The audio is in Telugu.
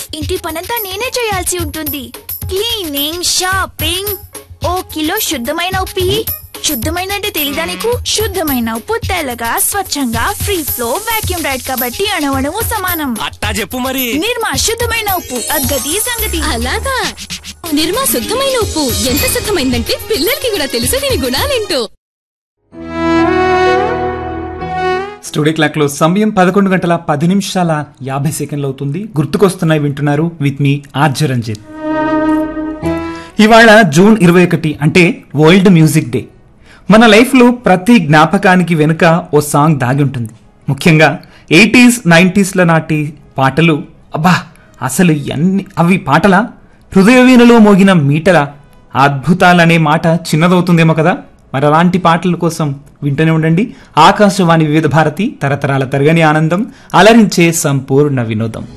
ఇంటి పనంతా నేనే చేయాల్సి ఉంటుంది క్లీనింగ్ షాపింగ్ ఓ కిలో శుద్ధమైన ఉప్పు ఇయ్యి. శుద్ధమైన అంటే తెలీదా నీకు శుద్ధమైన ఉప్పు తెల్లగా స్వచ్ఛంగా ఫ్రీ ఫ్లో వాక్యూమ్ రైడ్ కాబట్టి అణవణము సమానం అట్టా చెప్పు మరి నిర్మా శుద్ధమైన ఉప్పు అద్గతి సంగతి అలాగా నిర్మా శుద్ధమైన ఉప్పు ఎంత శుద్ధమైందంటే పిల్లలకి కూడా తెలుసు దీని గుణాలేంటో స్టూడియో క్లాక్ లో సమయం పదకొండు గంటల పది నిమిషాల యాభై సెకండ్లు అవుతుంది గుర్తుకొస్తున్నాయి వింటున్నారు విత్ మీ ఆర్జ రంజిత్ ఇవాళ జూన్ ఇరవై ఒకటి అంటే వరల్డ్ మ్యూజిక్ డే మన లైఫ్ లో ప్రతి జ్ఞాపకానికి వెనుక ఓ సాంగ్ దాగి ఉంటుంది ముఖ్యంగా ఎయిటీస్ నైంటీస్ల నాటి పాటలు అబ్బా అసలు ఎన్ని అవి పాటలా హృదయవీణలో మోగిన మీటల అద్భుతాలనే మాట చిన్నదవుతుందేమో కదా మరి అలాంటి పాటల కోసం వింటూనే ఉండండి ఆకాశవాణి వివిధ భారతి తరతరాల తరగని ఆనందం అలరించే సంపూర్ణ వినోదం